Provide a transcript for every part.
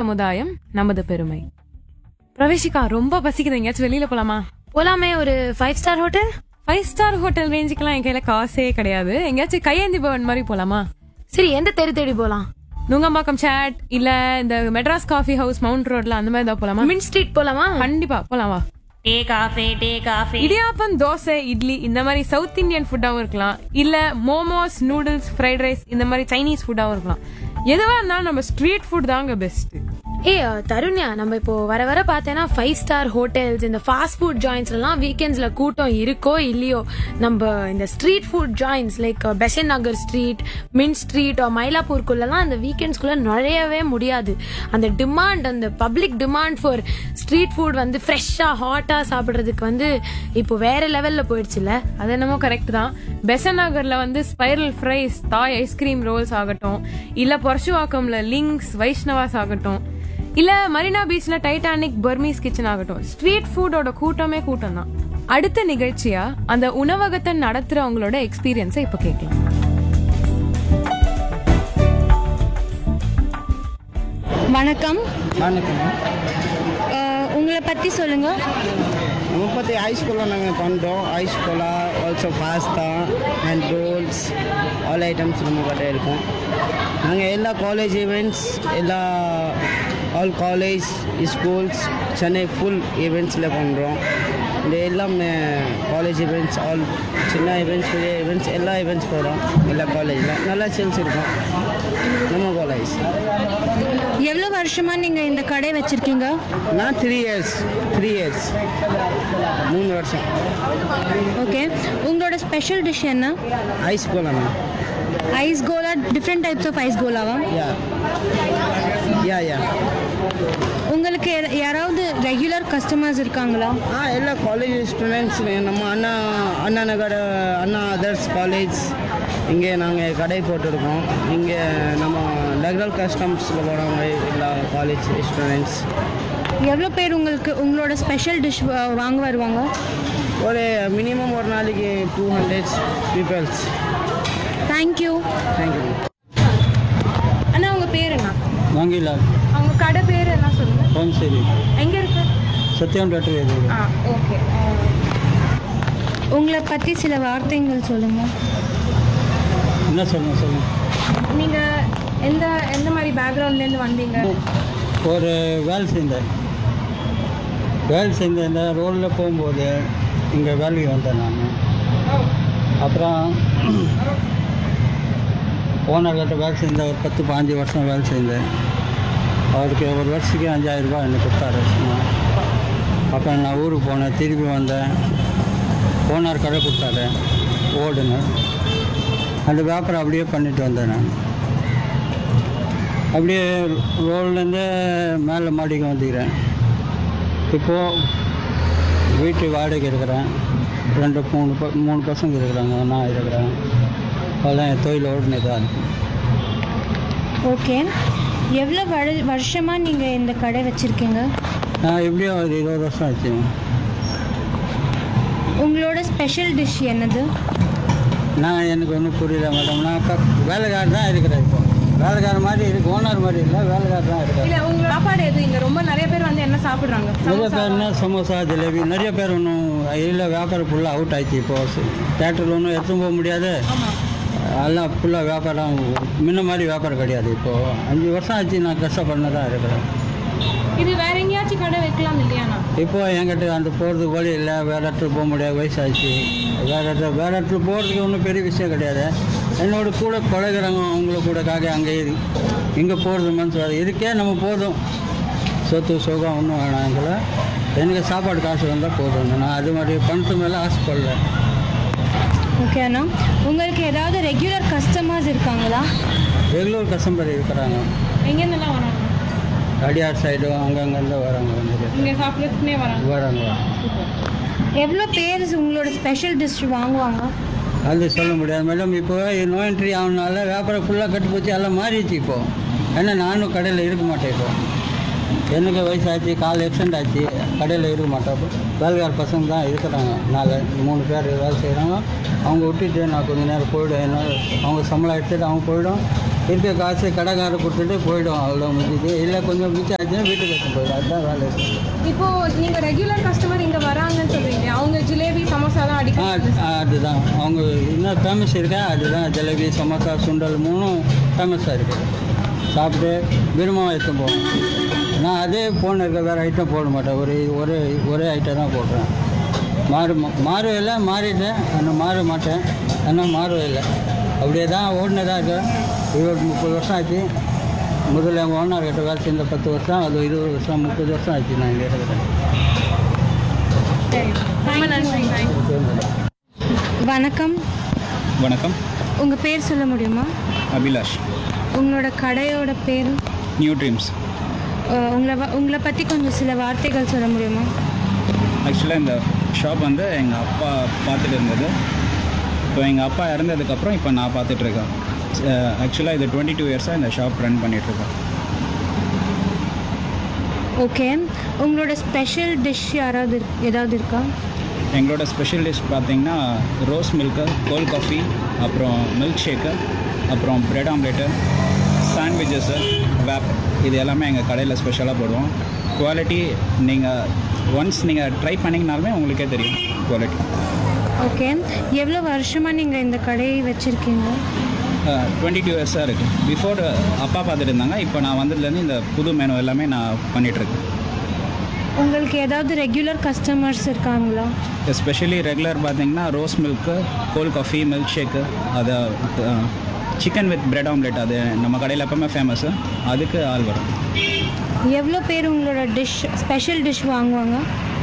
சமுதாயம் நமது பெருமை பிரவேசிகா ரொம்ப பசிக்குது எங்கேயாச்சும் வெளியில போலாமா போலாமே ஒரு five star hotel five star hotel ரேஞ்சுக்கெல்லாம் என் கையில காசே கிடையாது எங்கேயாச்சும் கையேந்தி பவன் மாதிரி போலாமா சரி எந்த தெரு தேடி போலாம் நுங்கம்பாக்கம் சாட் இல்ல இந்த மெட்ராஸ் காஃபி ஹவுஸ் மவுண்ட் ரோட்ல அந்த மாதிரி தான் போலாமா மின் ஸ்ட்ரீட் போலாமா கண்டிப்பா போலாம் வா டே காஃபே டே காஃபே இடியாப்பம் தோசை இட்லி இந்த மாதிரி சவுத் இந்தியன் ஃபுட்டாவும் இருக்கலாம் இல்ல மோமோஸ் நூடுல்ஸ் ஃப்ரைட் ரைஸ் இந்த மாதிரி சைனீஸ் ஃபுட்டாவும் இருக்கலாம் எதுவா இருந்தாலும் நம்ம ஸ்ட்ரீட் ஃபுட் தாங்க பெஸ்ட் ஏ தருண்யா நம்ம இப்போ வர வர பார்த்தேன்னா ஃபைவ் ஸ்டார் ஹோட்டல்ஸ் இந்த ஃபாஸ்ட் ஃபுட் ஜாயின்ஸ்லாம் வீக்கெண்ட்ஸ்ல கூட்டம் இருக்கோ இல்லையோ நம்ம இந்த street food joints like Besant Nagar street Mint street மயிலாப்பூருக்குள்ளலாம் அந்த வீக்கெண்ட்ஸ்குள்ள நுழையவே முடியாது அந்த டிமாண்ட் அந்த public demand for street food வந்து ஃப்ரெஷ்ஷா ஹாட்டா சாப்பிடுறதுக்கு வந்து இப்போ வேற லெவல்ல போயிடுச்சுல்ல அது என்னமோ கரெக்ட் தான் பெசன் நகர்ல வந்து spiral fries Thai ice cream rolls ஆகட்டும் இல்ல பொரசுவாக்கம்ல லிங்க்ஸ் வைஷ்ணவாஸ் ஆகட்டும் இல்ல மரீனா பீச்ல டைட்டானிக் பர்மீஸ் கிச்சன் ஆகட்டும் ஸ்ட்ரீட் ஃபுட்டோட கூட்டமே கூட்டம் தான் அடுத்த நிகழ்ச்சியா அந்த உணவகத்தை நடத்துறவங்களோட எக்ஸ்பீரியன்ஸை இப்ப கேட்கலாம் வணக்கம் வணக்கம் அஹ், உங்களை பற்றி சொல்லுங்கள் முப்பத்தி ஹைஸ்கூலில் நாங்கள் பண்ணுறோம் ஹைஸ்கூலா also pasta and rolls all items நம்ம கிட்ட இருக்கும் நாங்கள் எல்லா காலேஜ் ஈவெண்ட்ஸ் எல்லா all college schools Chennai full ஈவெண்ட்ஸில் பண்ணுறோம் இந்த எல்லாம் காலேஜ் ஈவெண்ட்ஸ் ஆல் சின்ன ஈவெண்ட்ஸ் பெரிய ஈவெண்ட்ஸ் எல்லா ஈவெண்ட்ஸ் போகிறோம் எல்லா காலேஜில் நல்லா சேல்ஸ் இருக்கும் நம்ம காலேஜ் எவ்வளோ வருஷமாக நீங்கள் இந்த கடை வச்சுருக்கீங்க நான் த்ரீ இயர்ஸ் த்ரீ இயர்ஸ் மூணு வருஷம் ஓகே உங்களோட ஸ்பெஷல் டிஷ் என்ன ஐஸ் கோலண்ணா ice cola different types of ice கோலாவா யா யா யா உங்களுக்கு யார- யாராவது ரெகுலர் கஸ்டமர்ஸ் இருக்காங்களா ஆ எல்லா காலேஜ் ஸ்டூடெண்ட்ஸ் நம்ம அண்ணா அண்ணா நகர் அண்ணா அதர்ஸ் காலேஜ் இங்கே நாங்கள் கடை போட்டிருக்கோம் இங்கே நம்ம ரெகுலர் கஸ்டமர்ஸில் போகிறவங்க எல்லா காலேஜ் ஸ்டூடெண்ட்ஸ் எவ்வளோ பேர் உங்களுக்கு உங்களோட ஸ்பெஷல் டிஷ் வாங்க வருவாங்க ஒரு மினிமம் ஒரு நாளைக்கு two hundred peoples thank you thank you அண்ணா உங்க பேர் என்ன வாங்கிடலாம் அவங்க கடை பேர் என்ன சொல்லுங்க ஹோம் சரி எங்க இருக்கு சத்யம் டாக்டர் இது ஆ ஓகே உங்களை பற்றி சில வார்த்தைகள் சொல்லுங்கள் என்ன சொல்லணும் சொல்லுங்கள் நீங்க எந்த எந்த மாதிரி பேக்ரவுண்ட்ல இருந்து வந்தீங்க ஒரு வேலை செஞ்சேன் வேலை செஞ்சேன் ரோடில் போகும்போது இங்கே வேலைக்கு வந்தேன் நான் அப்புறம் ஓனர்கிட்ட வேலை செஞ்சேன் ஒரு பத்து பாஞ்சு வருஷம் வேலை செஞ்சேன் அவருக்கு ஒரு வருஷத்துக்கு அஞ்சாயிரம் ரூபாய் எனக்கு கொடுத்தாரு சும்மா அப்புறம் நான் ஊருக்கு போனேன் திருப்பி வந்தேன் ஓனர் கடை கொடுத்தாரு ஓடுங்க அந்த வியாபாரம் அப்படியே பண்ணிட்டு வந்தேன் நான் அப்படியே ரோட்லேருந்து மேலே மாடிக்கு வந்துக்கிறேன் இப்போது வீட்டு வாடகை இருக்கிறேன் ரெண்டு மூணு ப மூணு பசங்க இருக்கிறாங்க நான் இருக்கிறேன் அதெல்லாம் என் தொழில் ஓடுனே தான் இருக்கு ஓகே எவ்வளோ வரு வருஷமாக நீங்கள் இந்த கடை வச்சுருக்கீங்க நான் எப்படியும் ஒரு இருபது வருஷம் ஆச்சு உங்களோட ஸ்பெஷல் டிஷ் என்னது நான் எனக்கு ஒன்றும் புரியல மேடம் நான் இப்போ வேலைக்காரர் தான் இருக்கிறேன் இப்போ வேலைக்காரர் மாதிரி இருக்கு ஓனர் மாதிரி இல்லை வேலைக்காரர் தான் இருக்கிறேன் இல்ல உங்க சாப்பாடு எது இங்க ரொம்ப நிறைய பேர் வந்து என்ன சாப்பிடுறாங்க நிறைய பேர்னா சமோசா ஜிலேபி நிறைய பேர் ஒன்றும் இல்லை வியாபாரம் ஃபுல்லாக அவுட் ஆயிடுச்சு இப்போ தேட்டரில் ஒன்றும் எடுத்துன்னு போக முடியாது எல்லாம் ஃபுல்லாக வியாபாரம் முன்ன மாதிரி வியாபாரம் கிடையாது இப்போது அஞ்சு வருஷம் ஆச்சு நான் கஷ்டப்பட்டு தான் இருக்கிறேன் இது வேற எங்கேயாச்சும் கடை வைக்கலாம் இல்லையாண்ணா இப்போ என்கிட்ட அந்த போகிறதுக்கு வழி இல்லை வேறு இடத்துல போக முடியாது வயசாச்சு வேறு இடத்துல வேறு இடத்துல போகிறதுக்கு ஒன்றும் பெரிய விஷயம் கிடையாது என்னோட கூட பழகுறாங்க அவங்கள கூட காக அங்கே இங்கே போகிறது மனசு வராது இதுக்கே நம்ம போதும் சொத்து சுகம் ஒன்றும் வேணாம் எங்களை எனக்கு சாப்பாடு காசு வந்தால் போதும் நான் அது மாதிரி பணத்து மேலே ஆசைப்படல ஓகே அண்ணா உங்களுக்கு ஏதாவது ரெகுலர் கஸ்டமர்ஸ் இருக்காங்களா ரெகுலர் கஸ்டமர் இருக்கிறாங்க எங்கேருந்துலாம் வராங்க அடியார் சைடும் அங்கங்கேருந்து வராங்க வந்து இங்க சாப்பிட்றதுக்குனே வராங்க வராங்க எவ்வளோ பேர் உங்களோட ஸ்பெஷல் டிஷ் வாங்குவாங்க அது சொல்ல முடியாது மேடம் இப்போ நோய் என்ட்ரி ஆகுனால வியாபாரம் ஃபுல்லாக கட்டு போச்சு எல்லாம் மாறிடுச்சு இப்போ ஏன்னா நானும் கடையில் இருக்க மாட்டேன் இப்போ எனக்கு வயசாச்சு கால் ஆக்சிடென்ட் ஆச்சு கடையில் இருக்க மாட்டேன் இப்போ வேலைக்கார பசங்க தான் இருக்கிறாங்க நாலு மூணு பேர் வேலை செய்கிறாங்க அவங்க விட்டுட்டு நான் கொஞ்ச நேரம் போயிடும் என்ன அவங்க சம்பளம் எடுத்துட்டு அவங்க போயிடும் இருக்க காசு கடைக்காரர் கொடுத்துட்டு போயிடும் அவ்வளோ முடிஞ்சுது இல்லை கொஞ்சம் மிச்சம் ஆச்சுன்னா வீட்டுக்கு எடுத்து போயிடும் அதுதான் வேலை இப்போ நீங்க ரெகுலர் கஸ்டமர் இங்க வராங்கன்னு சொல்றீங்க அவங்க ஜிலேபி சமோசா தான் ஆ அடிக்கடி ஆ, அதுதான் அவங்க இன்னும் ஃபேமஸ் இருக்கா அதுதான் ஜலேபி சமோசா சுண்டல் மூணும் ஃபேமஸாக இருக்குது சாப்பிட்டு விரும்பமாக எடுத்து போவோம் நான் அதே ஃபோன் இருக்க வேறு ஐட்டம் போட மாட்டேன் ஒரு ஒரே ஒரே ஐட்டம் தான் போடுறேன் மாறு மாறும் இல்லை மாறிட்டேன் ஆனால் மாற மாட்டேன் ஆனால் மாறும் இல்லை அப்படியே தான் ஓடினதாக இருக்கேன் இருபது முப்பது வருஷம் ஆச்சு முதல்ல எங்கள் ஓனர் கிட்ட வேலை செஞ்ச பத்து வருஷம் அது இருபது வருஷம் முப்பது வருஷம் ஆச்சு நான் இங்கே இருக்கிறேன் ரொம்ப நன்றி ஓகே மேடம் வணக்கம் வணக்கம் உங்கள் பேர் சொல்ல முடியுமா அபிலாஷ் உங்களோட கடையோட பேர் நியூ ட்ரீம்ஸ் அஹ், உங்களை வ- உங்களை பற்றி கொஞ்சம் சில வார்த்தைகள் சொல்ல முடியுமா ஆக்சுவலாக இந்த ஷாப் வந்து எங்கள் அப்பா பார்த்துட்டு இருந்தது இப்போ எங்கள் அப்பா இறந்ததுக்கப்புறம் இப்போ நான் பார்த்துட்ருக்கேன் ஆக்சுவலாக இது டுவெண்ட்டி டூ இயர்ஸாக இந்த ஷாப் ரன் பண்ணிகிட்ருக்கேன் ஓகே உங்களோட ஸ்பெஷல் டிஷ் யாராவது இரு- ஏதாவது இருக்கா எங்களோட ஸ்பெஷல் டிஷ் பார்த்தீங்கன்னா ரோஸ் மில்க்கு கோல்ட் காஃபி அப்புறம் மில்க் ஷேக்கு அப்புறம் பிரெட் ஆம்லேட்டு சாண்ட்விச்சஸ்ஸு வேப் இது எல்லாமே எங்கள் கடையில் ஸ்பெஷலாக போடுவோம் குவாலிட்டி நீங்கள் ஒன்ஸ் நீங்கள் ட்ரை பண்ணிங்கனாலுமே உங்களுக்கே தெரியும் குவாலிட்டி ஓகே எவ்வளோ வருஷமாக நீங்கள் இந்த கடையை வச்சுருக்கீங்க டுவெண்ட்டி டூ இயர்ஸாக இருக்குது பிஃபோர் அப்பா பார்த்துட்டு இருந்தாங்க இப்போ நான் வந்ததுலேருந்து இந்த புது மெனு எல்லாமே நான் பண்ணிகிட்ருக்கேன் உங்களுக்கு ஏதாவது ரெகுலர் கஸ்டமர்ஸ் இருக்காங்களா எஸ்பெஷலி ரெகுலர் பார்த்தீங்கன்னா rose milk cold coffee milk shake அதை சிக்கன் வித் பிரெட் ஆம்லெட் அது நம்ம கடையில் எப்பவுமே ஃபேமஸ்ஸு அதுக்கு ஆள் வரும் எவ்வளோ பேர் உங்களோட டிஷ் ஸ்பெஷல் டிஷ் வாங்குவாங்க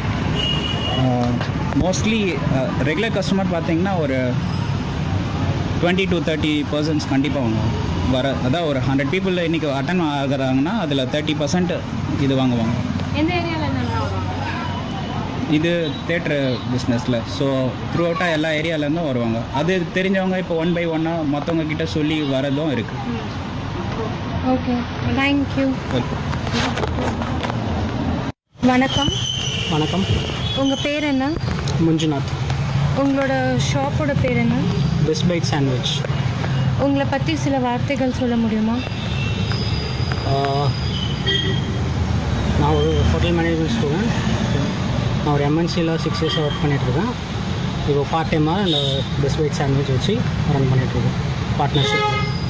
மோஸ்ட்லி ரெகுலர் கஸ்டமர் பார்த்தீங்கன்னா ஒரு டுவெண்ட்டி டு தேர்ட்டி பர்சன்ட்ஸ் கண்டிப்பாக வாங்குவோம் வர அதான் ஒரு ஹண்ட்ரட் பீப்புள் இன்றைக்கி அட்டன் ஆகுறாங்கன்னா அதில் தேர்ட்டி பர்சன்ட் இது வாங்குவாங்க எந்த ஏரியால இருந்து இது தேட்டர் பிஸ்னஸில் ஸோ த்ரூ அவுட்டாக எல்லா ஏரியாலேருந்தும் வருவாங்க அது தெரிஞ்சவங்க இப்போ ஒன் பை ஒன்னாக மற்றவங்க கிட்ட சொல்லி வரதும் இருக்குது ஓகே தேங்க்யூ வணக்கம் வணக்கம் உங்கள் பேர் என்ன மஞ்சுநாத் உங்களோட ஷாப்போட பேர் என்ன பெஸ்ட் பைட் சாண்ட்விச் உங்களை பற்றி சில வார்த்தைகள் சொல்ல முடியுமா நான் ஒரு ஹோட்டல் மேனேஜ்மெண்ட் ஸ்டூடெண்ட் நான் ஒரு எம்என்சியில் சிக்ஸ் இயர்ஸ் ஒர்க் பண்ணிகிட்ருக்கேன் இப்போ பார்ட் டைமாக இந்த பெஸ்ட் பைட் சாண்ட்விச் வச்சு ரன் பண்ணிகிட்ருக்கேன் பார்ட்னர்ஷிப்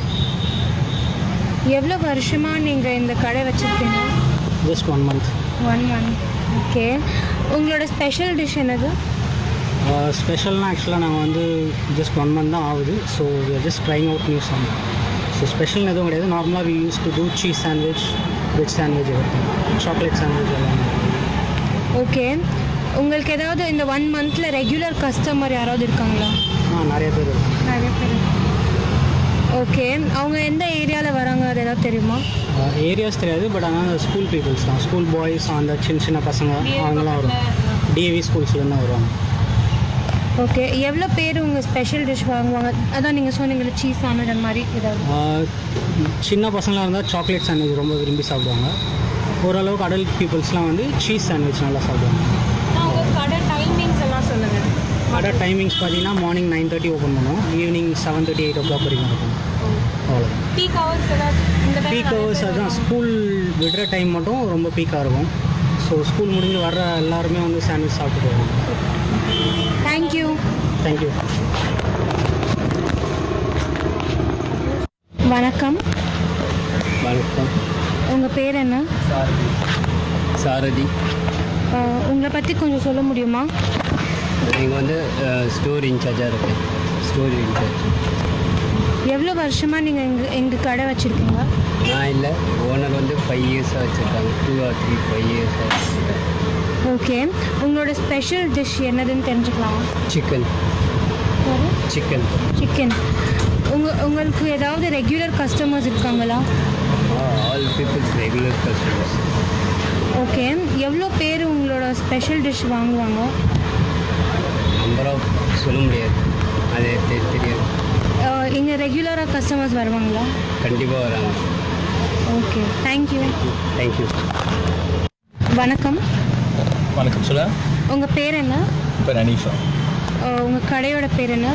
எவ்வளோ வருஷமாக நீங்கள் இந்த கடை வச்சுருக்கீங்க just one month one month okay உங்களோட ஸ்பெஷல் டிஷ் என்னது ஸ்பெஷல்னால் ஆக்சுவலாக நாங்கள் வந்து ஜஸ்ட் ஒன் மந்த் தான் ஆகுது so just trying out new song so special எதுவும் கிடையாது நார்மலாக we use to do cheese sandwich veg sandwich chocolate sandwich எல்லாமே ஓகே உங்களுக்கு ஏதாவது இந்த ஒன் மந்தில் ரெகுலர் கஸ்டமர் யாராவது இருக்காங்களா ஆ நிறைய பேர் இருக்காங்க நிறைய பேர் ஓகே அவங்க எந்த ஏரியாவில் வராங்க அது ஏதாவது தெரியுமா ஏரியாஸ் தெரியாது பட் ஆனால் ஸ்கூல் பீப்புள்ஸ் தான் ஸ்கூல் பாய்ஸ் அந்த சின்ன சின்ன பசங்க அவங்களாம் வருவாங்க டிஏவி ஸ்கூல்ஸ்லேருந்து வருவாங்க ஓகே எவ்வளோ பேர் உங்கள் ஸ்பெஷல் டிஷ் வாங்குவாங்க அதான் நீங்கள் சொன்னீங்களே சீஸ் சாண்ட்விச் அந்த மாதிரி ஏதாவது ஆஹ் சின்ன பசங்களாக இருந்தால் சாக்லேட் சாண்ட்விச் ரொம்ப விரும்பி சாப்பிடுவாங்க ஓரளவுக்கு அடல்ட் பீப்புள்ஸ்லாம் வந்து சீஸ் சாண்ட்விச் நல்லா சாப்பிடுவாங்க உங்க கடை டைமிங்ஸ் எல்லாம் சொல்லுங்க கடை டைமிங்ஸ் பார்த்தீங்கன்னா மார்னிங் நைன் தேர்ட்டி ஓப்பன் பண்ணுவோம் evening seven thirty eight o'clock வரைக்கும் இருக்கும் அவ்வளோ பீக் ஹவர்ஸ் ஏதாவது இந்த time பீக் ஹவர்ஸ் அதுதான் ஸ்கூல் விடுற டைம் மட்டும் ரொம்ப பீக்காக இருக்கும் ஸோ ஸ்கூல் முடிஞ்சு வர்ற எல்லாருமே வந்து சாண்ட்விச் சாப்பிட்டு போவாங்க தேங்க்யூ தேங்க்யூ வணக்கம் வணக்கம் உங்கள் பேர் என்ன சாரதி சாரதி ஆஹ் உங்களை பற்றி கொஞ்சம் சொல்ல முடியுமா நீங்கள் வந்து ஸ்டோர் இன்சார்ஜாக இருக்கேன் ஸ்டோர் இன்சார்ஜ் எவ்வளோ வருஷமாக நீங்கள் எங்கள் எங்கள் கடை வச்சுருக்கீங்க நான் இல்லை ஓனர் வந்து ஃபைவ் இயர்ஸாக வச்சுருக்காங்க டூ ஆர் த்ரீ ஃபைவ் இயர்ஸாக வச்சுருக்கேன் ஓகே உங்களோட ஸ்பெஷல் டிஷ் என்னதுன்னு தெரிஞ்சுக்கலாமா சிக்கன் சிக்கன் சிக்கன் உங்கள் உங்களுக்கு ஏதாவது ரெகுலர் கஸ்டமர்ஸ் இருக்காங்களா all peoples regular customers okay எவ்வளோ பேர் உங்களோட ஸ்பெஷல் டிஷ் வாங்குவாங்க நம்பர் ஆஃப் சொல்ல முடியாது அது தெ- தெரியாது இங்கே ரெகுலராக கஸ்டமர்ஸ் வருவாங்களா கண்டிப்பாக வராங்க ஓகே தேங்க்யூ தேங்க்யூ வணக்கம் வணக்கம் சொல்ல உங்கள் பேர் என்ன பேர் அனீஃபா உங்கள் கடையோட பேர் என்ன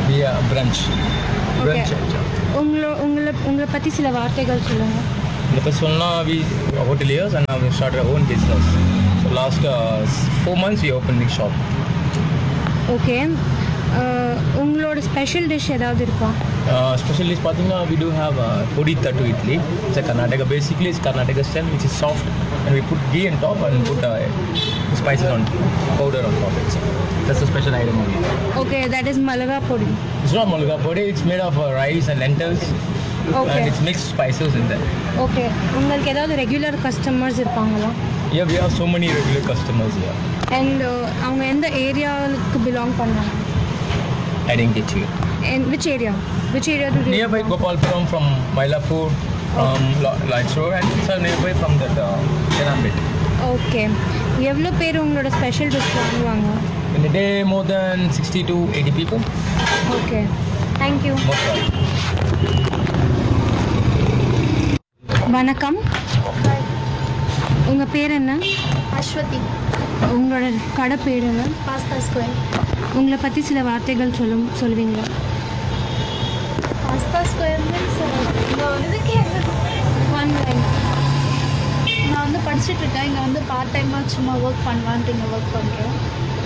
We are brunch. Brunch. Okay. உங்களோ உங்களை உங்களை பற்றி சில வார்த்தைகள் சொல்லுங்கள் The first one now we are hoteliers and now we started our own business. So last uh, s- four months we opened the shop. Okay உங்களோட ஸ்பெஷல் டிஷ் ஏதாவது இருக்கா Uh, special dish பார்த்தீங்கன்னா we do have uh, podi tattu idli. It's a Karnataka. Basically it's Karnataka style which is soft and we put ghee on top and put uh, spices on powder on top. It's, that's a special item. only. Okay that is malaga podi It's not mulga podi. It's made of uh, rice and lentils Okay. and it's mixed spices in there. Okay உங்களுக்கு ஏதாவது regular customers இருப்பாங்களா Yeah, we have so many regular customers here. And அவங்க எந்த ஏரியாவுக்கு belong பண்ணாங்க I didn't get you. And which area which area to Nearby Gopalpuram from Mylapore, from Lo- Lights Road, and it's uh, nearby from that uh, Yenambit. Okay எவ்வளோ பேர் உங்களோட special dish வாங்குவாங்க In a day, more than 60 to 80 people. Okay thank you Most of வணக்கம் உங்கள் பேர் என்ன அஸ்வதி உங்களோட கடை பேர் என்ன பாஸ்தா ஸ்கொயர் உங்களை பற்றி சில வார்த்தைகள் சொல்லும் சொல்லுவீங்களா பாஸ்தா ஸ்கொயர் மீன்ஸ் இங்கே இதுக்கே ஒன் லைன் நான் வந்து படிச்சுட்டு இருக்கேன் இங்கே வந்து பார்ட் டைமாக சும்மா ஒர்க் பண்ணலான்ட்டு இங்கே ஒர்க் பண்ணுறேன்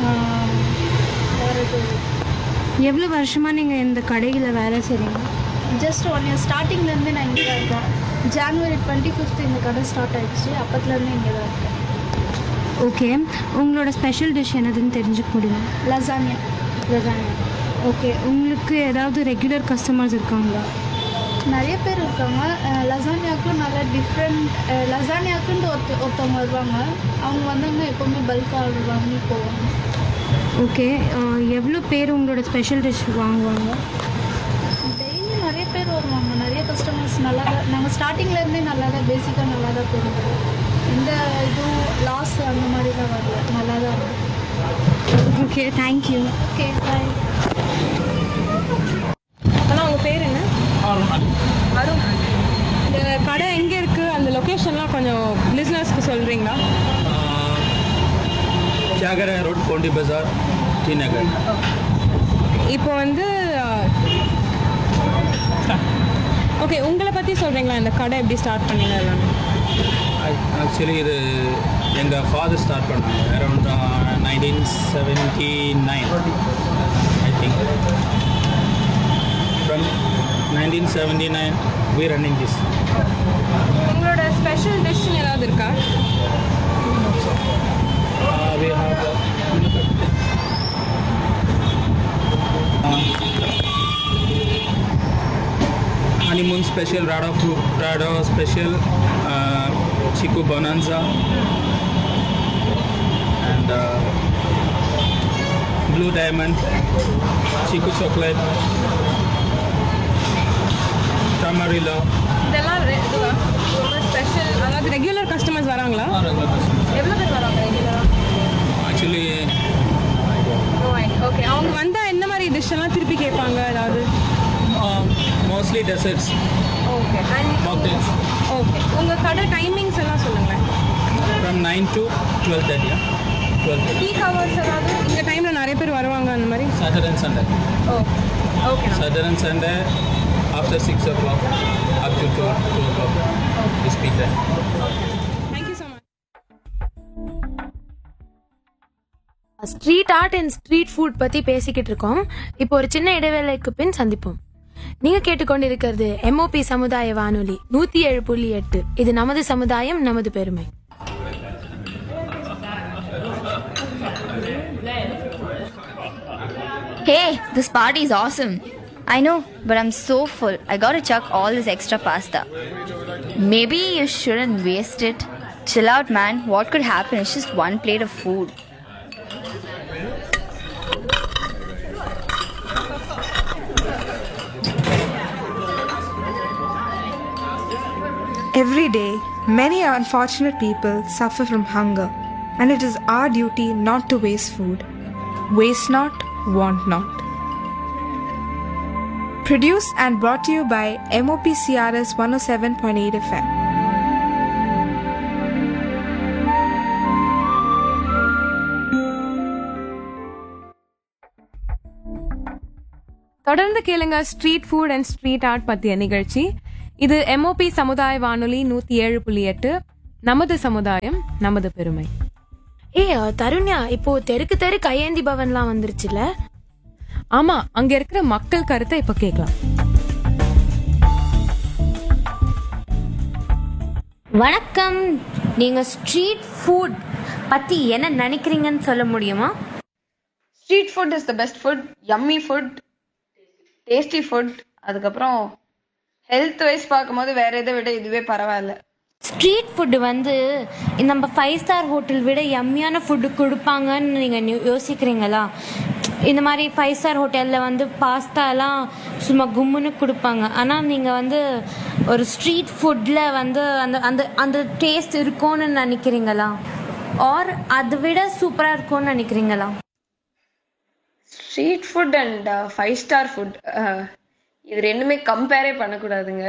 வேறு இது எவ்வளோ வருஷமாக நீங்கள் இந்த கடையில் வேலை செய்கிறீங்க ஜஸ்ட் ஒன் இயர் ஸ்டார்டிங்லேருந்தே நான் இங்கே தான் இருக்கேன் ஜான்வரி டுவெண்ட்டி ஃபிஃப்த் இந்த கடை ஸ்டார்ட் ஆயிடுச்சு அப்பத்துலேருந்து இங்கே தான் இருக்கேன் ஓகே உங்களோட ஸ்பெஷல் டிஷ் என்னதுன்னு தெரிஞ்சுக்க முடியுமா லசானியா லசானியா ஓகே உங்களுக்கு ஏதாவது ரெகுலர் கஸ்டமர்ஸ் இருக்காங்களா நிறைய பேர் இருக்காங்க லசானியாவுக்கும் நல்ல டிஃப்ரெண்ட் லசானியாவுக்குன்ட்டு ஒருத்த ஒருத்தவங்க வருவாங்க அவங்க வந்தாங்கன்னா எப்போவுமே பல்க் ஆர்டர் வாங்கி போவாங்க ஓகே எவ்வளோ பேர் உங்களோட ஸ்பெஷல் டிஷ் வாங்குவாங்க டெய்லி நிறைய பேர் வருவாங்க நிறைய கஸ்டமர்ஸ் நல்லா தான் நாங்கள் ஸ்டார்டிங்லேருந்தே நல்லா தான் பேசிக்காக நல்லா தான் போடுவோம் எந்த இதுவும் லாஸ் அந்த மாதிரி தான் வரல நல்லா தான் இருக்கும் ஓகே தேங்க்யூ ஓகே பாய் ஆனால் உங்கள் பேர் என்ன அருண் இந்த கடை எங்கே இருக்குது அந்த லொக்கேஷன்லாம் கொஞ்சம் லிஸ்னர்ஸ்க்கு சொல்கிறீங்களா தியாகராய ரோட் கோண்டி பஜார் டி நகர் இப்போ வந்து ஓகே உங்களை பற்றி சொல்கிறீங்களா இந்த கடை எப்படி ஸ்டார்ட் பண்ணீங்க எல்லாமே ஆக்சுவலி இது எங்கள் ஃபாதர் ஸ்டார்ட் பண்ணாங்க around nineteen seventy nine I think from nineteen seventy nine we running this உங்களோட ஸ்பெஷல் டிஷ் ஏதாவது இருக்கா we have honeymoon special rada fruit rada special uh, chico bonanza and uh, blue diamond chico chocolate tamarillo இதெல்லாம் ரெ- இதுவா? ரொம்ப special அதாவது regular customers வராங்களா எவ்வளோ பேர் வராங்க ரெகுலராக actually ஓகே அவங்க வந்தால் எந்த மாதிரி டிஷ் எல்லாம் திருப்பி கேட்பாங்க ஏதாவது uh, mostly desserts okay and mocktails okay உங்கள் கடை டைமிங்ஸ் எல்லாம் சொல்லுங்களேன் from 9 to 12.30 yeah? 12.30 peak hours ஏதாவது இந்த டைமில் நிறைய பேர் வருவாங்க அந்த மாதிரி saturday and sunday okay okay Saturday and Sunday after 6 o'clock up to 2, 2 o'clock. We speak there. Thank you so much street art and street food பத்தி பேசிக்கிட்டு இருக்கோம் இப்போ ஒரு சின்ன இடைவேளைக்கு பின் சந்திப்போம் நீங்க கேட்டுக்கொண்டிருக்கிறது எம்ஓபி சமுதாய வானொலி நூத்தி ஏழு புள்ளி எட்டு இது நமது சமுதாயம் நமது பெருமை Hey, this party is awesome. I know, but I'm so full. I gotta chuck all this extra pasta. Maybe you shouldn't waste it. Chill out, man. What could happen? It's just one plate of food. Every day, many unfortunate people suffer from hunger, and it is our duty not to waste food. Waste not, want not. Produced and brought to you by MOPCRS 107.8 FM. தொடர்ந்து கேளுங்க street food and street art பத்திய நிகழ்ச்சி இது MOP சமுதாய வானொலி நூத்தி ஏழு புள்ளி எட்டு நமது சமுதாயம் நமது பெருமை ஏ தருண்யா இப்போ தெருக்கு தெரு கையேந்தி பவன்லாம் வந்துருச்சுல ஆமா அங்க இருக்கிற மக்கள் கருத்தை இப்ப கேட்கலாம் வணக்கம் நீங்க ஸ்ட்ரீட் ஃபுட் பத்தி என்ன நினைக்கிறீங்கன்னு சொல்ல முடியுமா street food is the best food yummy food tasty food அதுக்கப்புறம் ஹெல்த் வைஸ் பார்க்கும்போது வேற எதை விட இதுவே பரவாயில்ல ஸ்ட்ரீட் ஃபுட்டு வந்து நம்ம ஃபைவ் ஸ்டார் ஹோட்டல் விட யம்மியான ஃபுட்டு கொடுப்பாங்கன்னு நீங்கள் யோசிக்கிறீங்களா இந்த மாதிரி ஃபைவ் ஸ்டார் ஹோட்டலில் வந்து பாஸ்தாலாம் சும்மா கும்முன்னு கொடுப்பாங்க ஆனால் நீங்கள் வந்து ஒரு ஸ்ட்ரீட் ஃபுட்டில் வந்து அந்த அந்த அந்த டேஸ்ட் இருக்கும்னு நினைக்கிறீங்களா ஆர் அதை விட சூப்பராக இருக்கும்னு நினைக்கிறீங்களா street food and five star food இது ரெண்டுமே கம்பேரே பண்ணக்கூடாதுங்க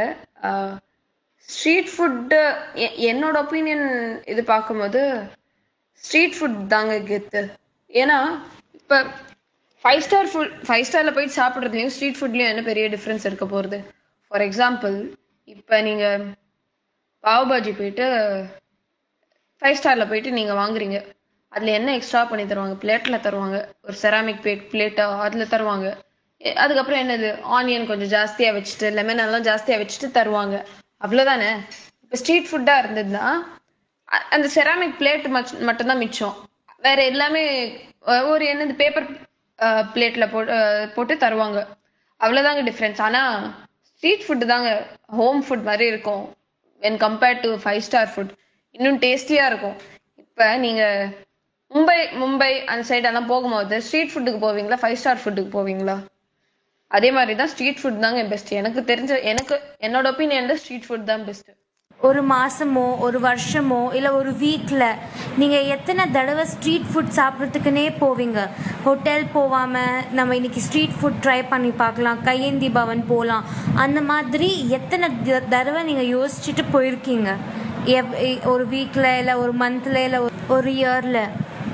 ஸ்ட்ரீட் ஃபுட்டு என்னோட ஒப்பீனியன் இது பார்க்கும்போது ஸ்ட்ரீட் ஃபுட் தாங்க கெத்து ஏன்னா இப்போ ஃபைவ் ஸ்டார் ஃபுட் ஃபைவ் ஸ்டாரில் போயிட்டு சாப்பிட்றதுலையும் ஸ்ட்ரீட் ஃபுட்லேயும் என்ன பெரிய டிஃப்ரென்ஸ் இருக்க போகிறது ஃபார் எக்ஸாம்பிள் இப்போ நீங்கள் பாவ்பாஜி போயிட்டு ஃபைவ் ஸ்டாரில் போயிட்டு நீங்கள் வாங்குறீங்க அதில் என்ன எக்ஸ்ட்ரா பண்ணி தருவாங்க பிளேட்டில் தருவாங்க ஒரு செராமிக் பிளேட் பிளேட்டா அதில் தருவாங்க எ- அதுக்கப்புறம் என்னது ஆனியன் கொஞ்சம் ஜாஸ்தியாக வச்சுட்டு லெமன் எல்லாம் ஜாஸ்தியாக வச்சுட்டு தருவாங்க அவ்வளோதானே இப்போ ஸ்ட்ரீட் ஃபுட்டாக இருந்ததுன்னா அ- அந்த செராமிக் பிளேட் மட்டும்தான் மிச்சம் வேற எல்லாமே அஹ், ஒரு என்னது பேப்பர் பிளேட்டில் போட்டு அஹ், போட்டு தருவாங்க அவ்வளோதாங்க டிஃப்ரென்ஸ் ஆனால் ஸ்ட்ரீட் ஃபுட்டு தாங்க ஹோம் ஃபுட் மாதிரி இருக்கும் when compared to five star food இன்னும் டேஸ்டியாக இருக்கும் இப்போ நீங்கள் மும்பை மும்பை அந்த சைடெல்லாம் போகும்போது ஸ்ட்ரீட் ஃபுட்டுக்கு போவீங்களா ஃபைவ் ஸ்டார் ஃபுட்டுக்கு போவீங்களா அதே மாதிரி தான் ஸ்ட்ரீட் ஃபுட் தாங்க பெஸ்ட் எனக்கு தெரிஞ்ச எனக்கு என்னோட ஒப்பீனியன்ல ஸ்ட்ரீட் ஃபுட் தான் பெஸ்ட் ஒரு மாசமோ ஒரு வருஷமோ இல்லை ஒரு வீக்கில் நீங்கள் எத்தனை தடவை ஸ்ட்ரீட் ஃபுட் சாப்பிட்றதுக்குனே போவீங்க ஹோட்டல் போகாமல் நம்ம இன்னைக்கு ஸ்ட்ரீட் ஃபுட் ட்ரை பண்ணி பார்க்கலாம் கையேந்தி பவன் போகலாம் அந்த மாதிரி எத்தனை த- தடவை நீங்கள் யோசிச்சுட்டு போயிருக்கீங்க எவ் எ- ஒரு வீக்கில் இல்லை ஒரு மந்தில் இல்லை ஒரு இயரில்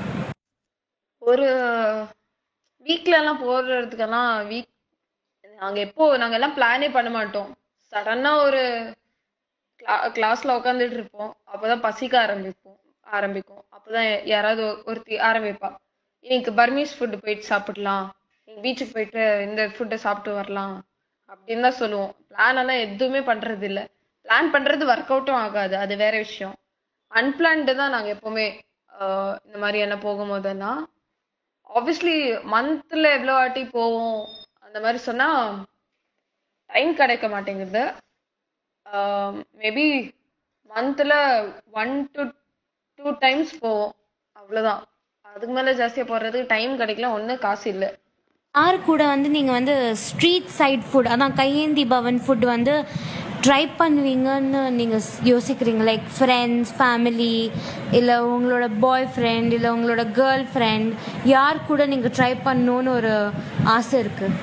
ஒரு வீக்ல எல்லாம் போறதுக்கெல்லாம் வீக் நாங்க எப்போ நாங்க எல்லாம் பிளானே பண்ண மாட்டோம் சடனா ஒரு கிளாஸ்ல உட்காந்துட்டு இருப்போம் அப்பதான் பசிக்க ஆரம்பிப்போம் ஆரம்பிக்கும் அப்பதான் யாராவது ஒ- ஒருத்தி ஆரம்பிப்பா இன்னைக்கு பர்மீஸ் ஃபுட் போயிட்டு சாப்பிடலாம் இன்னைக்கு பீச்சுக்கு போயிட்டு இந்த ஃபுட்டை சாப்பிட்டு வரலாம் அப்படின்னு தான் சொல்லுவோம் பிளான் எல்லாம் எதுவுமே பண்றது இல்ல பிளான் பண்றது ஒர்க் அவுட்டும் ஆகாது அது வேற விஷயம் அன்பிளான்டு தான் நாங்க எப்பவுமே ஆஹ் இந்த மாதிரி என்ன போகும்போதெல்லாம் ஆப்வியஸ்லி மந்த்ல எவ்வளோ வாட்டி போவோம் அந்த மாதிரி சொன்னா டைம் கிடைக்க மாட்டேங்குது மேபி மந்த்ல ஒன் டு டூ டைம்ஸ் போவோம் அவ்வளவுதான் அதுக்கு மேல ஜாஸ்தியா போறதுக்கு டைம் கிடைக்கல ஒண்ணு காசு இல்லை யார் கூட வந்து நீங்கள் வந்து ஸ்ட்ரீட் சைட் ஃபுட் அதான் கையேந்தி பவன் ஃபுட் வந்து ட்ரை பண்ணுவீங்கன்னு நீங்கள் யோசிக்கிறீங்க லைக் ஃப்ரெண்ட்ஸ் ஃபேமிலி இல்லை உங்களோட பாய் ஃப்ரெண்ட் இல்லை உங்களோட கேர்ள் ஃப்ரெண்ட் யார் கூட நீங்கள் ட்ரை பண்ணணும்னு ஒரு ஆசை இருக்குது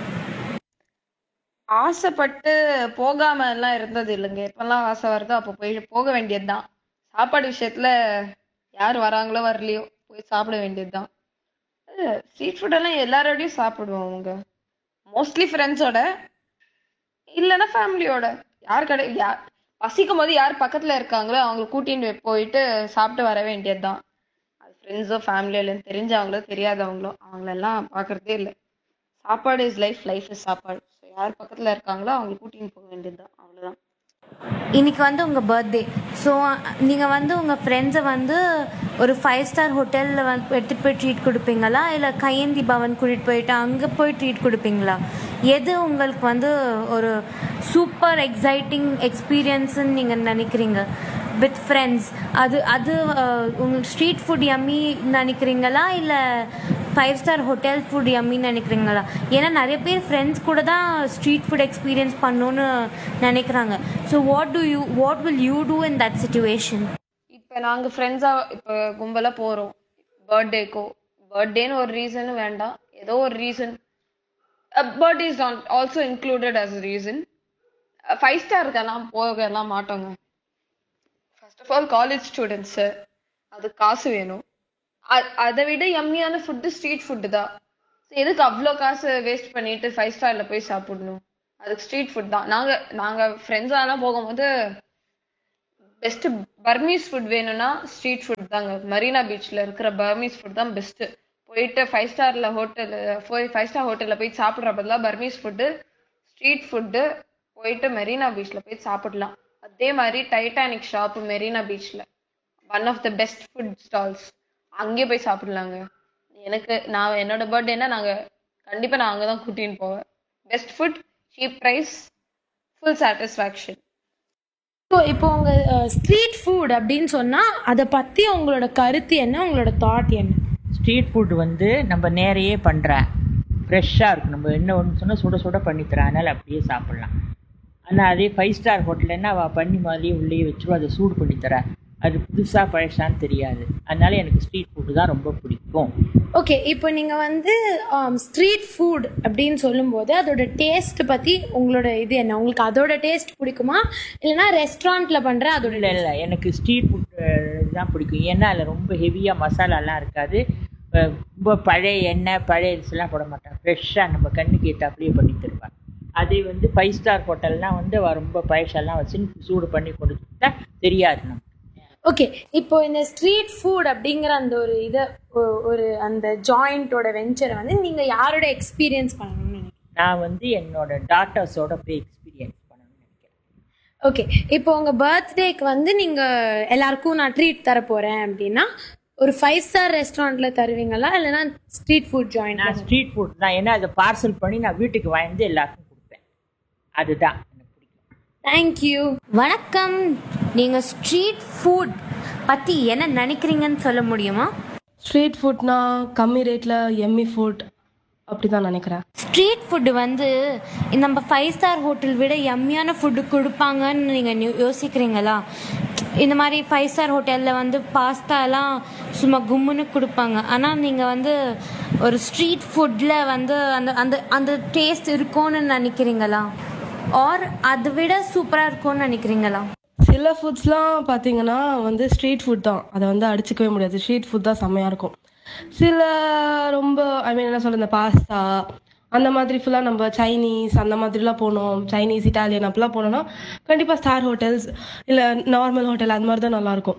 ஆசைப்பட்டு போகாம எல்லாம் இருந்தது இல்லைங்க எப்பெல்லாம் ஆசை வருதோ அப்போ போய் போக வேண்டியதுதான் சாப்பாடு விஷயத்துல யார் வராங்களோ வரலையோ போய் சாப்பிட வேண்டியதுதான் ஸ்ட்ரீட் ஃபுட் எல்லாம் எல்லாரோடையும் சாப்பிடுவோம் அவங்க மோஸ்ட்லி ஃப்ரெண்ட்ஸோட இல்லைன்னா ஃபேமிலியோட யார் கடை யார் பசிக்கும் போது யார் பக்கத்துல இருக்காங்களோ அவங்க கூட்டிட்டு போயிட்டு சாப்பிட்டு வர வேண்டியதுதான் அது ஃப்ரெண்ட்ஸோ ஃபேமிலியோ இல்லைன்னு தெரிஞ்சவங்களோ தெரியாதவங்களோ அவங்களெல்லாம் பார்க்கறதே இல்லை sappadu is life life is sappadu so யார் பக்கத்துல இருக்காங்களோ அவங்க கூட்டின்னு போக வேண்டியதுதான் அவ்வளவுதான் இன்னைக்கு வந்து உங்கள் பர்த்டே ஸோ நீங்கள் வந்து உங்கள் ஃப்ரெண்ட்ஸை வந்து ஒரு ஃபைவ் ஸ்டார் ஹோட்டலில் வந்து எடுத்துகிட்டு போய் ட்ரீட் கொடுப்பீங்களா இல்லை கையேந்தி பவன் கூட்டிகிட்டு போயிட்டு அங்கே போய் ட்ரீட் கொடுப்பீங்களா எது உங்களுக்கு வந்து ஒரு சூப்பர் எக்ஸைட்டிங் எக்ஸ்பீரியன்ஸ்ன்னு நீங்கள் நினைக்கிறீங்க வித் ஃப்ரெண்ட்ஸ் அது அது அஹ், உங்களுக்கு ஸ்ட்ரீட் ஃபுட் யம்மி நினைக்கிறீங்களா இல்லை ஃபைவ் ஸ்டார் ஹோட்டல் ஃபுட் யம்மின்னு நினைக்கிறீங்களா ஏன்னா நிறைய பேர் ஃப்ரெண்ட்ஸ் கூட தான் ஸ்ட்ரீட் ஃபுட் எக்ஸ்பீரியன்ஸ் பண்ணணும்னு நினைக்கிறாங்க so what do you what will you do in that situation இப்போ நாங்கள் ஃப்ரெண்ட்ஸாக இப்போ கும்பலாக போகிறோம் பர்த்டேக்கோ பர்த்டேன்னு ஒரு ரீசன் வேண்டாம் ஏதோ ஒரு reason birthday is also included as reason five ஸ்டாருக்கெல்லாம் போகலாம் மாட்டோங்க first of all college students அது காசு வேணும் அ- அதை விட யம்மியான ஃபுட்டு ஸ்ட்ரீட் ஃபுட்டு தான் ஸோ எதுக்கு அவ்வளோ காசு வேஸ்ட் பண்ணிட்டு ஃபைவ் ஸ்டாரில் போய் சாப்பிடணும் அதுக்கு ஸ்ட்ரீட் ஃபுட் தான் நாங்கள் நாங்கள் ஃப்ரெண்ட்ஸாலாம் போகும்போது பெஸ்ட்டு பர்மீஸ் ஃபுட் வேணும்னா ஸ்ட்ரீட் ஃபுட் தாங்க மரீனா பீச்சில் இருக்கிற பர்மீஸ் ஃபுட் தான் பெஸ்ட்டு போயிட்டு ஃபைவ் ஸ்டாரில் ஹோட்டலு போய் ஃபைவ் ஸ்டார் ஹோட்டலில் போய் சாப்பிட்ற பதிலாக பர்மீஸ் ஃபுட்டு ஸ்ட்ரீட் ஃபுட்டு போயிட்டு மெரினா பீச்சில் போய் சாப்பிடலாம் அதே மாதிரி டைட்டானிக் ஷாப்பு மெரினா பீச்சில் one of the best food stalls அங்கேயே போய் சாப்பிடலாங்க எனக்கு நான் என்னோட பர்த்டேனா நாங்கள் கண்டிப்பாக நான் அங்கே தான் கூட்டின்னு போவேன் best food cheap price full satisfaction so இப்போ உங்க ஸ்ட்ரீட் ஃபுட் அப்படின்னு சொன்னா அதை பத்தி உங்களோட கருத்து என்ன உங்களோட தாட் என்ன ஸ்ட்ரீட் ஃபுட் வந்து நம்ம நேரையே பண்ணுறேன் ஃப்ரெஷ்ஷாக இருக்கும் நம்ம என்ன ஒன்று சொன்னால் சுட சுட பண்ணி தரேன் அதனால் அப்படியே சாப்பிட்லாம் ஆனால் அதே ஃபைவ் ஸ்டார் ஹோட்டல்னா அவள் பண்ணி மாதிரியே உள்ளே வச்சுருவா அதை சூடு பண்ணி தர அது புதுசாக பழசான்னு தெரியாது அதனால எனக்கு ஸ்ட்ரீட் ஃபுட்டு தான் ரொம்ப பிடிக்கும் ஓகே இப்போ நீங்க வந்து ஸ்ட்ரீட் ஃபுட் அப்படின்னு சொல்லும்போது அதோட டேஸ்ட் பத்தி உங்களோட இது என்ன உங்களுக்கு அதோட டேஸ்ட் பிடிக்குமா இல்லைன்னா ரெஸ்டாரண்ட்ல பண்ற அதோட இல்லை இல்லை எனக்கு ஸ்ட்ரீட் ஃபுட் தான் பிடிக்கும் ஏன்னா அதில் ரொம்ப ஹெவியாக மசாலாலாம் இருக்காது அஹ் ரொம்ப பழைய எண்ணெய் பழைய இதெல்லாம் போட மாட்டாங்க ஃப்ரெஷ்ஷாக நம்ம கண்ணுக்கு ஏற்றாப்புலேயே பண்ணி தருவாங்க அதே வந்து ஃபைவ் ஸ்டார் ஹோட்டல்னால் வந்து அவ ரொம்ப பழசெல்லாம் வச்சு சூடு பண்ணி கொடுத்தா தெரியாது நமக்கு ஓகே இப்போ இந்த ஸ்ட்ரீட் ஃபுட் அப்படிங்கிற அந்த ஒரு இதை ஒ- ஒரு அந்த ஜாயிண்டோட வெஞ்சரை வந்து நீங்க யாரோட எக்ஸ்பீரியன்ஸ் பண்ணணும்னு நினைக்கிறீங்க நான் வந்து என்னோட டாட்டர்ஸோட போய் எக்ஸ்பீரியன்ஸ் ஓகே இப்போ உங்க பர்த்டேக்கு வந்து நீங்க எல்லாருக்கும் நான் ட்ரீட் தர போறேன் அப்படின்னா ஒரு ஃபைவ் ஸ்டார் ரெஸ்டாரண்ட்ல தருவீங்களா இல்லைன்னா ஸ்ட்ரீட் ஃபுட் ஜாயின் நான் ஸ்ட்ரீட் ஃபுட் தான் ஏன்னா அதை பார்சல் பண்ணி நான் வீட்டுக்கு வாங்கி எல்லாருக்கும் கொடுப்பேன் அதுதான் தேங்க்யூ வணக்கம் நீங்க ஸ்ட்ரீட் ஃபுட் பத்தி என்ன நினைக்கிறீங்கன்னு சொல்ல முடியுமா ஸ்ட்ரீட் ஃபுட்னா கம்மி ரேட்டில் எம்மி ஃபுட் அப்படி தான் நினைக்கிறேன் ஸ்ட்ரீட் ஃபுட்டு வந்து நம்ம ஃபைவ் ஸ்டார் ஹோட்டல் விட எம்மியான ஃபுட்டு கொடுப்பாங்கன்னு நீங்கள் யோசிக்கிறீங்களா இந்த மாதிரி ஃபைவ் ஸ்டார் ஹோட்டலில் வந்து பாஸ்தாலாம் சும்மா கும்முன்னு கொடுப்பாங்க ஆனால் நீங்கள் வந்து ஒரு ஸ்ட்ரீட் ஃபுட்டில் வந்து அந்த அந்த அந்த டேஸ்ட் இருக்கும்னு நினைக்கிறீங்களா ஆர் அதை விட சூப்பராக இருக்கும்னு நினைக்கிறீங்களா சில ஃபுட்ஸ்லாம் பார்த்தீங்கன்னா வந்து ஸ்ட்ரீட் ஃபுட் தான் அதை வந்து அடிச்சுக்கவே முடியாது ஸ்ட்ரீட் ஃபுட் தான் செம்மையாக இருக்கும் சில ரொம்ப ஐ மீன் என்ன சொல்ற இந்த பாஸ்தா அந்த மாதிரி ஃபுல்லாக நம்ம சைனீஸ் அந்த மாதிரிலாம் போனோம் சைனீஸ் இட்டாலியன் அப்படிலாம் போனோம்னா கண்டிப்பாக ஸ்டார் ஹோட்டல்ஸ் இல்லை நார்மல் ஹோட்டல் அந்த மாதிரி தான் நல்லாயிருக்கும்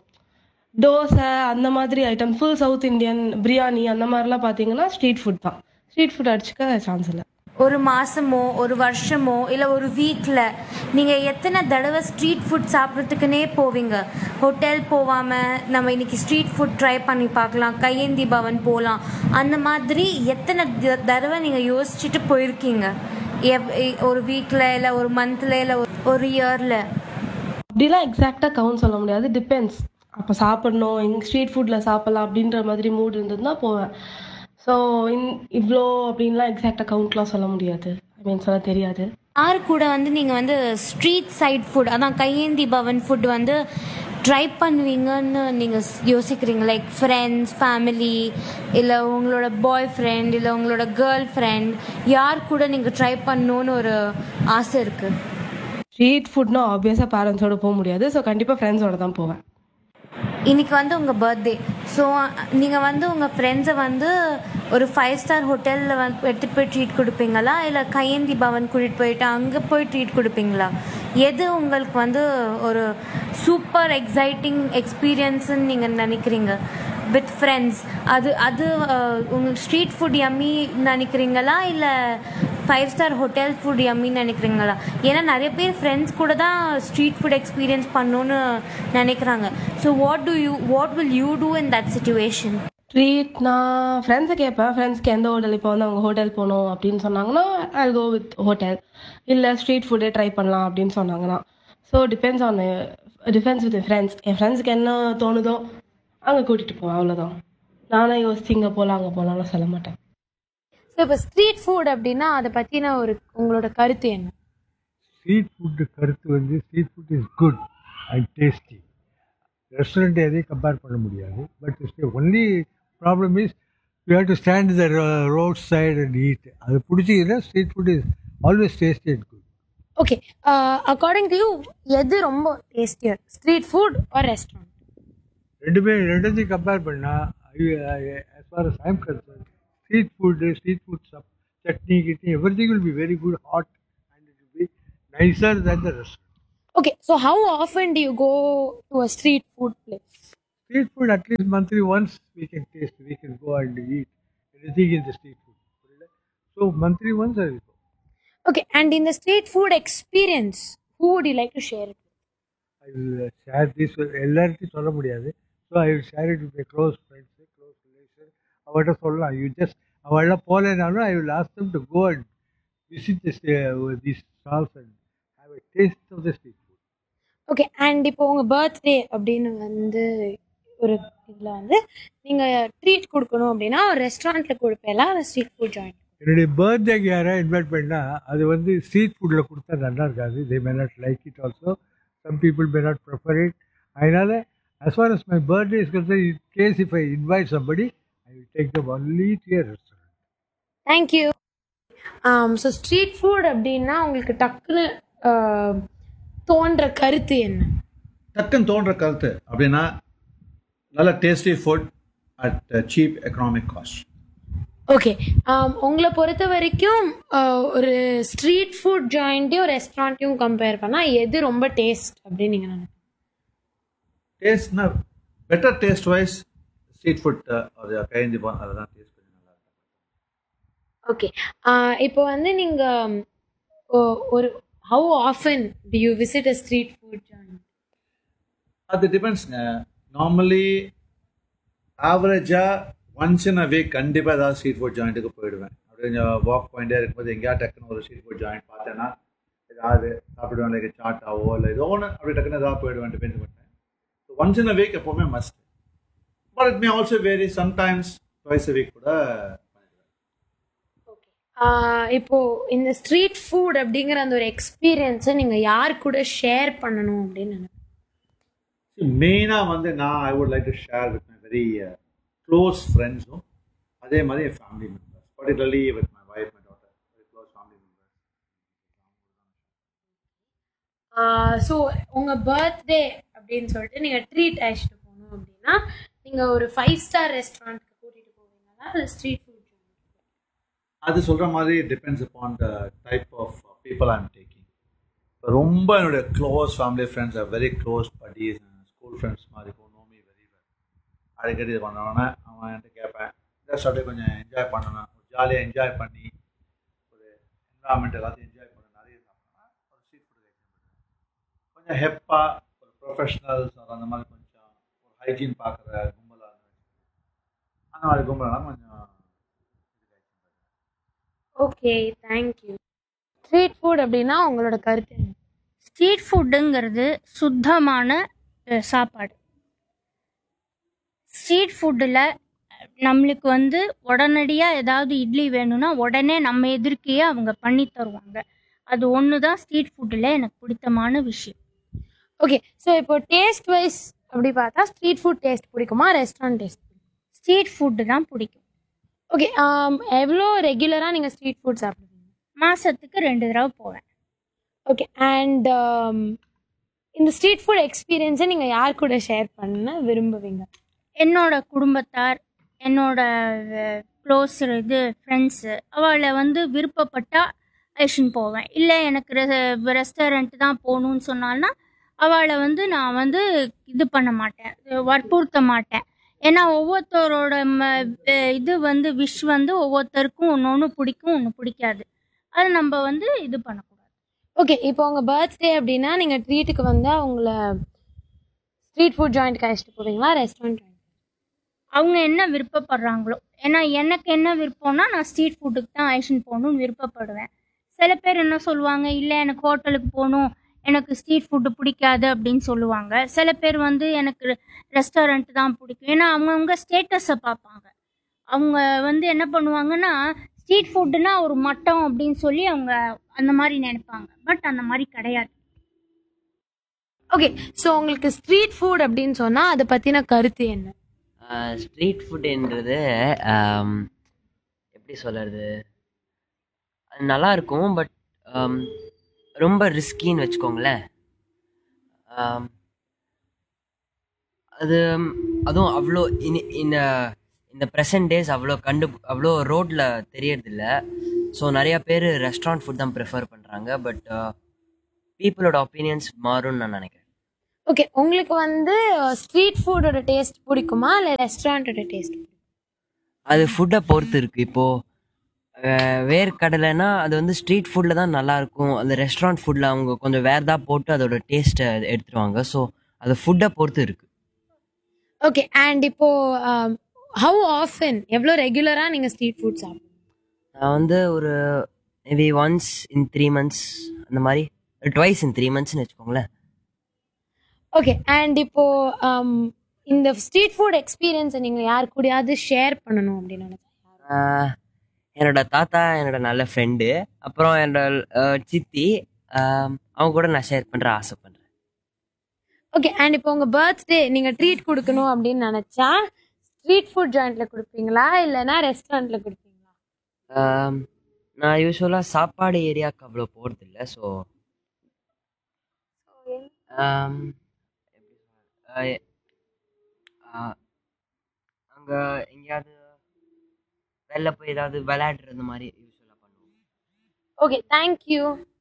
தோசை அந்த மாதிரி item full south Indian biryani அந்த மாதிரிலாம் பார்த்தீங்கன்னா ஸ்ட்ரீட் ஃபுட் தான் ஸ்ட்ரீட் ஃபுட் அடிச்சுக்க சான்ஸ் இல்லை ஒரு மாசமோ ஒரு வருஷமோ இல்லை ஒரு வீக்கில் நீங்கள் எத்தனை தடவை ஸ்ட்ரீட் ஃபுட் சாப்பிட்றதுக்குனே போவீங்க ஹோட்டல் போகாமல் நம்ம இன்னைக்கு ஸ்ட்ரீட் ஃபுட் ட்ரை பண்ணி பார்க்கலாம் கையேந்தி பவன் போகலாம் அந்த மாதிரி எத்தனை த- தடவை நீங்கள் யோசிச்சுட்டு போயிருக்கீங்க எவ் எ- ஒரு வீக்கில் இல்லை ஒரு மந்தில் இல்லை ஒரு இயரில் அப்படிலாம் எக்ஸாக்டாக கவுண்ட் சொல்ல முடியாது டிபெண்ட்ஸ் அப்போ சாப்பிடணும் எங்கள் ஸ்ட்ரீட் ஃபுட்டில் சாப்பிடலாம் அப்படின்ற மாதிரி மூட் இருந்ததுன்னா போவேன் ஸோ இன் இவ்வளோ அப்படின்லாம் எக்ஸாக்டாக கவுண்ட்லாம் சொல்ல முடியாது ஐ மீன் சொல்ல தெரியாது யார் கூட வந்து நீங்கள் வந்து ஸ்ட்ரீட் சைட் ஃபுட் அதான் கையேந்தி பவன் ஃபுட் வந்து ட்ரை பண்ணுவீங்கன்னு நீங்கள் யோசிக்கிறீங்க லைக் ஃப்ரெண்ட்ஸ் ஃபேமிலி இல்லை உங்களோட பாய் ஃப்ரெண்ட் இல்லை உங்களோட கேர்ள் ஃப்ரெண்ட் யார் கூட நீங்கள் ட்ரை பண்ணணுன்னு ஒரு ஆசை இருக்குது ஸ்ட்ரீட் ஃபுட்னா ஆப்வியஸாக பேரண்ட்ஸோட போக முடியாது ஸோ கண்டிப்பாக ஃப்ரெண்ட்ஸோட தான் போவேன் இன்னைக்கு வந்து உங்கள் பர்த்டே ஸோ நீங்கள் வந்து உங்கள் ஃப்ரெண்ட்ஸை வந்து ஒரு ஃபைவ் ஸ்டார் ஹோட்டலில் வந்து எடுத்துகிட்டு போய் ட்ரீட் கொடுப்பீங்களா இல்லை கையேந்தி பவன் கூட்டிகிட்டு போயிட்டு அங்கே போய் ட்ரீட் கொடுப்பீங்களா எது உங்களுக்கு வந்து ஒரு சூப்பர் எக்ஸைட்டிங் எக்ஸ்பீரியன்ஸ்ன்னு நீங்கள் நினைக்கிறீங்க வித் ஃப்ரெண்ட்ஸ் அது அது அஹ், உங்களுக்கு ஸ்ட்ரீட் ஃபுட் யம்மி நினைக்கிறீங்களா இல்லை ஃபைவ் ஸ்டார் ஹோட்டல் ஃபுட் யம்மின்னு நினைக்கிறீங்களா ஏன்னா நிறைய பேர் ஃப்ரெண்ட்ஸ் கூட தான் ஸ்ட்ரீட் ஃபுட் எக்ஸ்பீரியன்ஸ் பண்ணணும்னு நினைக்கிறாங்க so what do you what will you do in that situation treat நான் ஃப்ரெண்ட்ஸை கேட்பேன் ஃப்ரெண்ட்ஸ்க்கு எந்த ஹோட்டல் இப்போ வந்து அவங்க ஹோட்டல் போகணும் அப்படின்னு சொன்னாங்கன்னா ஐ கோ வித் ஹோட்டல் இல்லை ஸ்ட்ரீட் ஃபுட்டே ட்ரை பண்ணலாம் அப்படின்னு சொன்னாங்கன்னா so depends on depends with friends என் ஃப்ரெண்ட்ஸ்க்கு என்ன தோணுதோ அங்கே கூட்டிகிட்டு போவேன் அவ்வளோதான் நானே யோசிச்சு இங்கே போகலாம் அங்கே போகலாம்னு சொல்ல மாட்டேன் ஸோ இப்போ ஸ்ட்ரீட் ஃபுட் அப்படின்னா அதை பத்தின ஒரு உங்களோட கருத்து என்ன ஸ்ட்ரீட் ஃபுட்டு கருத்து வந்து street food is good and tasty restaurant எதையும் கம்பேர் பண்ண முடியாது but only problem is you have to stand the road side and eat அது பிடிச்சிங்கன்னா street food is always tasty and good okay according to you எது ரொம்ப tastier street food or restaurant ரெண்டுமே ரெண்டுத்தையும் compare பண்ணால் as far as I'm concern street food, uh, street food stuff, chutney, kitney, everything will be very good, hot, and it will be nicer than the restaurant. Okay, so how often do you go to a street food place? Street food, at least monthly once, we can taste, we can go and eat anything in the street food. So monthly once I will go. Okay, and in the street food experience, who would you like to share it? I will uh, share this with எல்லார்ட்டையும் சொல்ல முடியாது so I will share it with close friends close relation அவர்கிட்ட சொல்லலாம் you just அவள்லாம் போகலைனாலும் I will ask them to go and visit this this stalls and have a taste of the street food okay and இப்போ உங்கள் birthday அப்படின்னு வந்து ஒரு இதில் வந்து நீங்கள் ட்ரீட் கொடுக்கணும் அப்படின்னா ஒரு ரெஸ்டாரண்ட்டில் கொடுப்பேல அந்த ஸ்ட்ரீட் ஃபுட் ஜாயின் என்னுடைய பர்த்டேக்கு யாராவது இன்வைட் பண்ணால் அது வந்து ஸ்ட்ரீட் ஃபுட்டில் கொடுத்தா நல்லா இருக்காது they may not like it also some people may not prefer it அதனால் as far as my birthday is concerned, in case if I invite somebody, I will take them only to a restaurant. Thank you so street food அப்படின்னா உங்களுக்கு டக்குன்னு uh, தோன்ற கருத்து என்ன டக்குன்னு தோன்ற கருத்து அப்படின்னா நல்ல tasty food at cheap economic cost okay உங்களை பொறுத்த வரைக்கும் uh, ஒரு ஸ்ட்ரீட் ஃபுட் ஜாயிண்ட்டையும் ரெஸ்டாரண்ட்டையும் கம்பேர் பண்ணால் எது ரொம்ப டேஸ்ட் அப்படின்னு நீங்கள் நினைக்கிறீங்க டேஸ்ட்னா better taste wise street food அது கையந்தி அதெல்லாம் டேஸ்ட் கொஞ்சம் நல்லா இருக்கும் ஓகே இப்போ வந்து நீங்கள் ஒரு how often do you visit a street food joint அது டிபெண்ட்ஸ்ங்க நார்மலி ஆவரேஜாக ஒன்ஸ் இன் அ வீக் கண்டிப்பாக ஏதாவது ஸ்ட்ரீட் ஃபுட் ஜாயிண்ட்டுக்கு போயிடுவேன் அப்படி கொஞ்சம் வாக் பாயிண்டே இருக்கும்போது எங்கேயா டக்குன்னு ஒரு ஸ்ட்ரீட் ஃபுட் ஜாயிண்ட் பார்த்தேன்னா ஏதாவது சாப்பிடுவேன் லைக் சாட்டாவோ இல்லை ஏதோ ஒன்று அப்படி டக்குன்னு ஏதாவது போயிடுவேன் டிபெண்ட் பண்ணேன் ஒன்ஸ் இன் அ வீக் எப்போவுமே must but it may also vary sometimes twice a week கூட இப்போ இந்த ஸ்ட்ரீட் ஃபுட் அப்படிங்கிற அந்த ஒரு எக்ஸ்பீரியன்ஸை நீங்கள் யார் கூட ஷேர் பண்ணணும் அப்படின்னு நினைக்கிறேன் மெயினாக வந்து நான் I would like to share with my very close ஃப்ரெண்ட்ஸும் அதே மாதிரி என் family members particularly with my wife my daughter very close family members so உங்கள் பர்த்டே அப்படின்னு சொல்லிட்டு நீங்கள் ட்ரீட் அழைச்சிட்டு போகணும் அப்படின்னா நீங்கள் ஒரு ஃபைவ் ஸ்டார் ரெஸ்டாரண்ட்க்கு கூட்டிகிட்டு போவீங்களா இல்லை ஸ்ட்ரீட் ஃபுட் அது சொல்கிற மாதிரி depends upon the type of people I am taking இப்போ ரொம்ப என்னுடைய close family friends very close buddies school friends மாதிரி நோமி வெரி வெல் அடிக்கடி இது பண்ணோன்னே அவன் என்கிட்ட கேட்பேன் ஜஸ்ட் அப்படியே கொஞ்சம் என்ஜாய் பண்ணணும் ஒரு ஜாலியாக என்ஜாய் பண்ணி ஒரு என்வரான்மெண்ட் எல்லாத்தையும் என்ஜாய் பண்ண நிறைய சாப்பிட்டோம்னா ஒரு ஸ்ட்ரீட் ஃபுட் கொஞ்சம் ஹெப்பாக ஒரு ப்ரொஃபஷனல்ஸ் அந்த மாதிரி கொஞ்சம் ஒரு ஹைஜீன் பார்க்குற கும்பலாக அந்த மாதிரி கும்பலாம் கொஞ்சம் ஓகே தேங்க்யூ ஸ்ட்ரீட் ஃபுட் அப்படின்னா உங்களோட கருத்து என்ன ஸ்ட்ரீட் ஃபுட்டுங்கிறது சுத்தமான அஹ், சாப்பாடு ஸ்ட்ரீட் ஃபுட்டில் நம்மளுக்கு வந்து உடனடியாக ஏதாவது இட்லி வேணும்னா உடனே நம்ம எதிர்க்கையே அவங்க பண்ணி தருவாங்க அது ஒன்று தான் ஸ்ட்ரீட் ஃபுட்டில் எனக்கு பிடித்தமான விஷயம் ஓகே ஸோ இப்போ டேஸ்ட் வைஸ் அப்படி பார்த்தா ஸ்ட்ரீட் ஃபுட் டேஸ்ட் பிடிக்குமா ரெஸ்டாரண்ட் டேஸ்ட் ஸ்ட்ரீட் ஃபுட்டு தான் பிடிக்கும் ஓகே எவ்வளோ ரெகுலராக நீங்கள் ஸ்ட்ரீட் ஃபுட் சாப்பிடுவீங்க மாதத்துக்கு ரெண்டு தடவை போவேன் ஓகே அண்ட் இந்த ஸ்ட்ரீட் ஃபுட் எக்ஸ்பீரியன்ஸை நீங்கள் யார் கூட ஷேர் பண்ண விரும்புவீங்க என்னோட குடும்பத்தார் என்னோட க்ளோஸ் இது ஃப்ரெண்ட்ஸு அவளை வந்து விருப்பப்பட்டா அழைச்சின்னு போவேன் இல்லை எனக்கு ரெஸ்டாரண்ட் தான் போகணுன்னு சொன்னால்னா அவளை வந்து நான் வந்து இது பண்ண மாட்டேன் வற்புறுத்த மாட்டேன் ஏன்னா ஒவ்வொருத்தரோட ம அஹ் இது வந்து விஷ் வந்து ஒவ்வொருத்தருக்கும் ஒன்று ஒன்று பிடிக்கும் ஒன்று பிடிக்காது அது நம்ம வந்து இது பண்ணக்கூடாது ஓகே இப்போ உங்கள் பர்த்டே அப்படின்னா நீங்கள் ட்ரீட்டுக்கு வந்து அவங்கள ஸ்ட்ரீட் ஃபுட் ஜாயிண்ட்க்கு அழைச்சிட்டு போவீங்களா ரெஸ்டாரண்ட் அவங்க என்ன விருப்பப்படுறாங்களோ ஏன்னா எனக்கு என்ன விருப்பம்னா நான் ஸ்ட்ரீட் ஃபுட்டுக்கு தான் அழைச்சின்னு போகணும்னு விருப்பப்படுவேன் சில பேர் என்ன சொல்லுவாங்க இல்லை எனக்கு ஹோட்டலுக்கு போகணும் எனக்கு ஸ்ட்ரீட் ஃபுட்டு பிடிக்காது அப்படின்னு சொல்லுவாங்க சில பேர் வந்து எனக்கு ரெஸ்டாரண்ட் தான் பிடிக்கும் ஏன்னா அவங்கவுங்க ஸ்டேட்டஸை பார்ப்பாங்க அவங்க வந்து என்ன பண்ணுவாங்கன்னா ஸ்ட்ரீட் ஃபுட்டுனா ஒரு மட்டம் அப்படின்னு சொல்லி அவங்க அந்த மாதிரி நினைப்பாங்க பட் அந்த மாதிரி கிடையாது ஓகே ஸோ உங்களுக்கு ஸ்ட்ரீட் ஃபுட் அப்படின்னு சொன்னால் அதை பற்றின கருத்து என்ன ஸ்ட்ரீட் ஃபுட்டுன்றது எப்படி சொல்கிறது அது நல்லா இருக்கும் பட் ரொம்ப ரிஸ்கின்னு வச்சுக்கோங்களேன் ஆம், அது அதுவும் அவ்வளோ இன் இந்த இந்த ப்ரெசன்ட் டேஸ் அவ்வளோ கண்டு அவ்வளோ ரோட்டில் தெரியறதில்ல ஸோ நிறைய பேர் ரெஸ்டாரண்ட் ஃபுட் தான் ப்ரிஃபர் பண்ணுறாங்க பட் பீப்புளோட ஒப்பீனியன்ஸ் மாறும்னு நான் நினைக்கிறேன் ஓகே உங்களுக்கு வந்து ஸ்ட்ரீட் ஃபுட்டோட டேஸ்ட் பிடிக்குமா இல்லை ரெஸ்டாரண்ட்டோட டேஸ்ட் அது ஃபுட்டை பொறுத்து இருக்கு இப்போ அஹ், வேர்க்கடலைனா அது வந்து ஸ்ட்ரீட் ஃபுட்டில் தான் நல்லா இருக்கும் அந்த ரெஸ்டாரண்ட் ஃபுட்டில் அவங்க கொஞ்சம் வேறதா போட்டு அதோட டேஸ்ட்டை எடுத்துருவாங்க ஸோ அது ஃபுட்டை பொறுத்து இருக்கு ஓகே அண்ட் இப்போ ஹவு ஆஃபன் எவ்வளோ ரெகுலராக நீங்கள் ஸ்ட்ரீட் ஃபுட் சாப்பிடுங்க நான் வந்து ஒரு maybe once in three months அந்த மாதிரி ட்வைஸ் இன் த்ரீ மந்த்ஸ்னு வச்சுக்கோங்களேன் ஓகே அண்ட் இப்போ um, இந்த ஸ்ட்ரீட் ஃபுட் எக்ஸ்பீரியன்ஸை நீங்கள் யார் கூடயாவது ஷேர் பண்ணணும் அப்படின்னு நினைச்சேன் ஆஹ், என்னோட தாத்தா என்னோட நல்ல ஃப்ரெண்டு அப்புறம் என்னோட அஹ், சித்தி ஆஹ், அவங்க கூட நான் ஷேர் பண்ணுற ஆசைப்படுறேன் ஓகே அண்ட் இப்போ உங்கள் பர்த்டே நீங்கள் ட்ரீட் கொடுக்கணும் அப்படின்னு நினச்சா ஸ்ட்ரீட் ஃபுட் ஜாயிண்ட்டில் கொடுப்பீங்களா இல்லைன்னா ரெஸ்டாரண்ட்டில் கொடுப்பீங்களா ஆம், நான் யூஸ்வலாக சாப்பாடு ஏரியாவுக்கு அவ்வளோ போகிறதில்ல ஸோ அங்கே எங்கேயாவது வெளில போய் ஏதாவது விளையாடுறது மாதிரி யூஸ்வலாக பண்ணுவோம் ஓகே தேங்க்யூ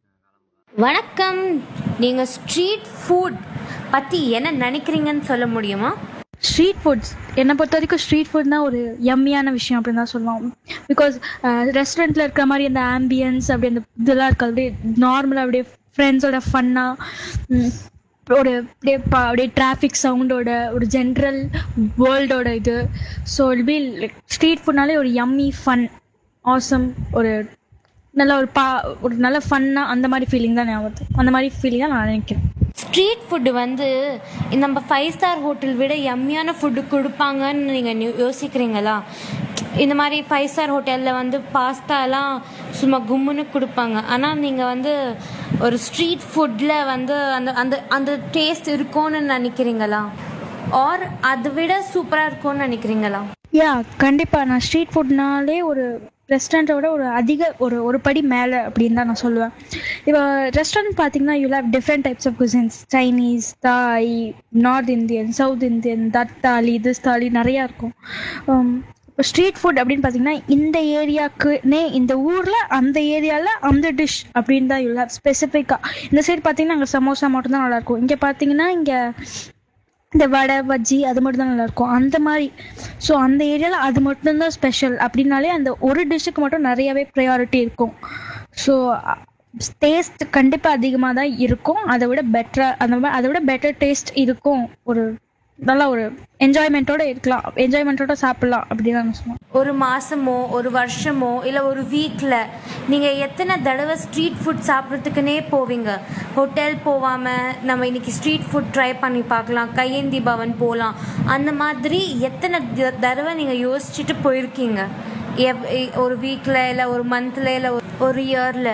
வணக்கம் நீங்கள் ஸ்ட்ரீட் ஃபுட் பற்றி என்ன நினைக்கிறீங்கன்னு சொல்ல முடியுமா ஸ்ட்ரீட் ஃபுட்ஸ் என்னை பொறுத்த வரைக்கும் ஸ்ட்ரீட் ஃபுட்னா ஒரு யம்மியான விஷயம் அப்படின்னு தான் சொல்லுவோம் பிகாஸ் ரெஸ்டாரண்ட்டில் இருக்கிற மாதிரி அந்த ஆம்பியன்ஸ் அப்படி அந்த இதெல்லாம் இருக்காது அப்படியே நார்மலாக அப்படியே ஃப்ரெண்ட்ஸோட ஃபன்னாக ஒரு அப்படியே பா அப்படியே டிராஃபிக் சவுண்டோட ஒரு ஜென்ரல் வேர்ல்டோட இது so I'll be like street ஃபுட்னாலே ஒரு யம்மி ஃபன் ஆசம் ஒரு நல்ல ஒரு பா ஒரு நல்ல ஃபன்னாக அந்த மாதிரி ஃபீலிங் தான் ஞாபகம் வருது. அந்த மாதிரி ஃபீலிங் தான் நான் நினைக்கிறேன் ஸ்ட்ரீட் ஃபுட்டு வந்து நம்ம ஃபைவ் ஸ்டார் ஹோட்டல் விட யம்மியான ஃபுட்டு கொடுப்பாங்கன்னு நீங்கள் யோசிக்கிறீங்களா இந்த மாதிரி ஃபைவ் ஸ்டார் ஹோட்டலில் வந்து பாஸ்தாலாம் சும்மா கும்முன்னு கொடுப்பாங்க ஆனால் நீங்கள் வந்து ஒரு ஸ்ட்ரீட் ஃபுட்டில் வந்து அந்த அந்த அந்த டேஸ்ட் இருக்கும்னு நினைக்கிறீங்களா ஆர் அதை விட சூப்பராக இருக்கும்னு நினைக்கிறீங்களா யா கண்டிப்பாக நான் ஸ்ட்ரீட் ஃபுட்னாலே ஒரு ரெஸ்டாரண்ட்டோட ஒரு அதிக ஒரு ஒரு படி மேலே அப்படின்னு தான் நான் சொல்லுவேன் இப்போ ரெஸ்டாரண்ட் பார்த்தீங்கன்னா you have different types of cuisines Chinese Thai North Indian South Indian that thali this thali நிறையா இருக்கும் Um, இப்போ ஸ்ட்ரீட் ஃபுட் அப்படின்னு பார்த்தீங்கன்னா இந்த ஏரியாவுக்குனே இந்த ஊரில் அந்த ஏரியாவில் அந்த டிஷ் அப்படின்னு தான் யூ ஹேவ் ஸ்பெசிஃபிக்காக இந்த சைடு பார்த்தீங்கன்னா அங்கே சமோசா மட்டும் தான் நல்லாயிருக்கும் இங்கே பார்த்தீங்கன்னா இங்கே இந்த வடை பஜ்ஜி அது மட்டும் தான் நல்லாயிருக்கும் அந்த மாதிரி ஸோ அந்த ஏரியாவில் அது மட்டும்தான் ஸ்பெஷல் அப்படின்னாலே அந்த ஒரு டிஷ்ஷுக்கு மட்டும் நிறையவே ப்ரையாரிட்டி இருக்கும் ஸோ டேஸ்ட் கண்டிப்பாக அதிகமாக தான் இருக்கும் அதை விட பெட்டராக அந்த மாதிரி அதை விட பெட்டர் டேஸ்ட் இருக்கும் ஒரு நல்லா ஒரு என்ஜாய்மெண்ட்டோட இருக்கலாம் என்ஜாய்மெண்ட்டோட சாப்பிட்லாம் அப்படின்னு நான் சொல்லுவேன் ஒரு மாசமோ ஒரு வருஷமோ இல்லை ஒரு வீக்கில் நீங்கள் எத்தனை தடவை ஸ்ட்ரீட் ஃபுட் சாப்பிட்றதுக்குனே போவீங்க ஹோட்டல் போகாமல் நம்ம இன்னைக்கு ஸ்ட்ரீட் ஃபுட் ட்ரை பண்ணி பார்க்கலாம் கையேந்தி பவன் போகலாம் அந்த மாதிரி எத்தனை த- தடவை நீங்கள் யோசிச்சுட்டு போயிருக்கீங்க எவ் எ- ஒரு வீக்கில் இல்லை ஒரு மந்தில் இல்லை ஒரு இயரில்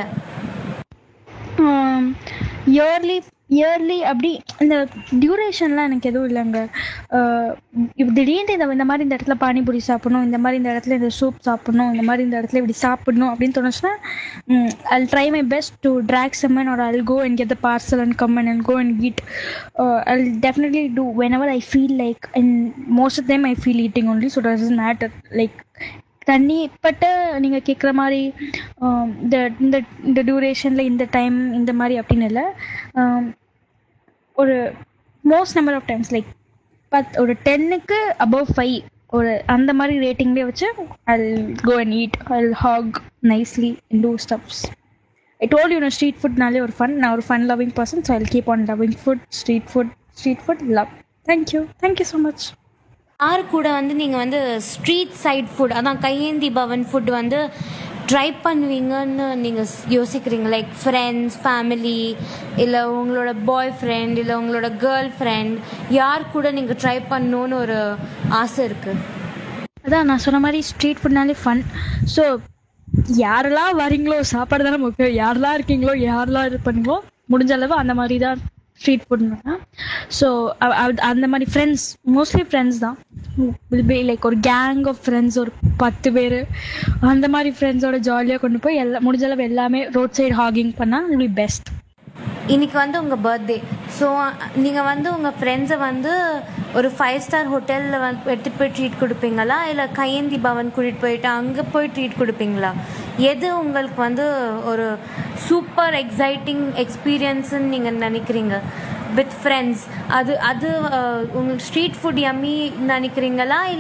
இயர்லி இயர்லி அப்படி இந்த டியூரேஷன்லாம் எனக்கு எதுவும் இல்லைங்க ஆஹ் இப்ப திடீர்னு இந்த இந்த மாதிரி இந்த இடத்துல பானிபூரி சாப்பிடணும் இந்த மாதிரி இந்த இடத்துல இந்த சூப் சாப்பிடணும் இந்த மாதிரி இந்த இடத்துல இப்படி சாப்பிடணும் அப்படின்னு தோணுச்சுன்னா I try my best to track summon ஒரு I'll go and get the parcel and come and I'll go and eat uh, I'll definitely do whenever I feel like and most of them I feel eating only so it doesn't matter like தனிப்பட்ட நீங்கள் கேட்குற மாதிரி ஆம், இந்த இந்த இந்த டியூரேஷனில் இந்த time இந்த மாதிரி அப்படின்னு இல்லை ஆம், ஒரு most number of times like பத் ஒரு டென்னுக்கு அபவ் ஃபைவ் ஒரு அந்த மாதிரி ரேட்டிங்லேயே வச்சு I go and eat I hog nicely to stuffs I told you street ஃபுட்னாலே ஒரு ஃபன் நான் ஒரு fun loving person so I keep on loving food street food street food love thank you thank you so much யார் கூட வந்து நீங்கள் வந்து street side food அதான் கையேந்தி பவன் ஃபுட் வந்து ட்ரை பண்ணுவீங்கன்னு நீங்கள் யோசிக்கிறீங்க லைக் ஃப்ரெண்ட்ஸ் ஃபேமிலி இல்லை உங்களோட பாய் ஃப்ரெண்ட் இல்லை உங்களோட கேர்ள் ஃப்ரெண்ட் யார் கூட நீங்கள் ட்ரை பண்ணணுன்னு ஒரு ஆசை இருக்குது அதான் நான் சொன்ன மாதிரி ஸ்ட்ரீட் ஃபுட்னாலே ஃபன் ஸோ யாரெல்லாம் வரீங்களோ சாப்பாடு தானே முக்கியம் யாரெல்லாம் இருக்கீங்களோ யாரெல்லாம் இது பண்ணீங்களோ முடிஞ்ச அளவு அந்த மாதிரி தான் ஸ்ட்ரீட் ஃபுட்னா ஸோ அந்த மாதிரி ஃப்ரெண்ட்ஸ் மோஸ்ட்லி ஃப்ரெண்ட்ஸ் தான் வில் பி லைக் ஒரு கேங் ஆஃப் ஃப்ரெண்ட்ஸ் ஒரு பத்து பேர் அந்த மாதிரி ஃப்ரெண்ட்ஸோட ஜாலியாக கொண்டு போய் எல்லா முடிஞ்ச அளவு எல்லாமே ரோட் சைடு ஹாகிங் பண்ணால் வில் பி பெஸ்ட் இன்னைக்கு வந்து உங்கள் பர்த்டே ஸோ நீங்கள் வந்து உங்கள் ஃப்ரெண்ட்ஸை வந்து ஒரு ஃபைவ் ஸ்டார் ஹோட்டலில் வந்து எடுத்துகிட்டு போய் ட்ரீட் கொடுப்பீங்களா இல்லை கையேந்தி பவன் கூட்டிகிட்டு போயிட்டு அங்கே போய் ட்ரீட் கொடுப்பீங்களா எது உங்களுக்கு வந்து ஒரு சூப்பர் எக்ஸைட்டிங் எக்ஸ்பீரியன்ஸ்ன்னு நீங்கள் நினைக்கிறீங்க வித் ஃப்ரெண்ட்ஸ் அது அது அஹ், உங்களுக்கு ஸ்ட்ரீட் ஃபுட் யம்மி நினைக்கிறீங்களா இல்லை